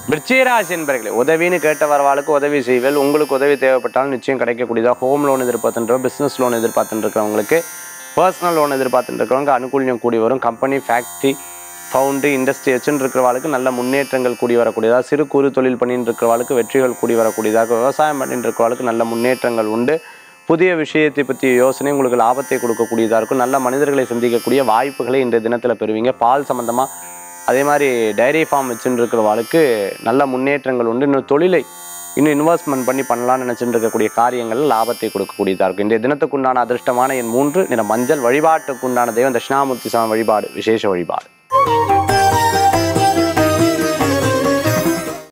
விருச்சிகராசி என்பர்களே உதவின்னு கேட்ட வரவாளுக்கு உதவி செய்வேல் உங்களுக்கு உதவி தேவைப்பட்டாலும் நிச்சயம் கிடைக்கக்கூடியதா ஹோம் லோன் எதிர்பார்த்துட்டு பிஸ்னஸ் லோன் எதிர்பார்த்துட்டு இருக்கிறவங்களுக்கு பர்சனல் லோன் எதிர்பார்த்துட்டு இருக்கிறவங்க அனுகூல்யம் கூடி வரும் கம்பெனி ஃபேக்ட்ரி ஃபவுண்டு இண்டஸ்ட்ரி வச்சுட்டு இருக்கிறவாளுக்கு நல்ல முன்னேற்றங்கள் கூடி வரக்கூடியதா சிறு குறு தொழில் பண்ணிட்டு இருக்கிறவாளுக்கு வெற்றிகள் கூடி வரக்கூடியதாக விவசாயம் பண்ணிட்டு இருக்கிறவாளுக்கு நல்ல முன்னேற்றங்கள் உண்டு புதிய விஷயத்தை பற்றிய யோசனை உங்களுக்கு லாபத்தை கொடுக்கக்கூடியதாக இருக்கும் நல்ல மனிதர்களை சந்திக்கக்கூடிய வாய்ப்புகளை இன்றைய தினத்தில் பெறுவீங்க பால் சம்மந்தமாக அதே மாதிரி டைரி ஃபார்ம் வச்சுட்டு இருக்கிறவாளுக்கு நல்ல முன்னேற்றங்கள் உண்டு இன்னும் தொழிலை இன்னும் இன்வெஸ்ட்மெண்ட் பண்ணி பண்ணலாம்னு நினச்சிட்டு இருக்கக்கூடிய காரியங்கள் லாபத்தை கொடுக்கக்கூடியதாக இருக்கும் இன்றைய தினத்துக்குண்டான அதிர்ஷ்டமான என் மூன்று நிற மஞ்சள் வழிபாட்டுக்குண்டான தெய்வம் தட்சிணாமூர்த்தி சாமி வழிபாடு விசேஷ வழிபாடு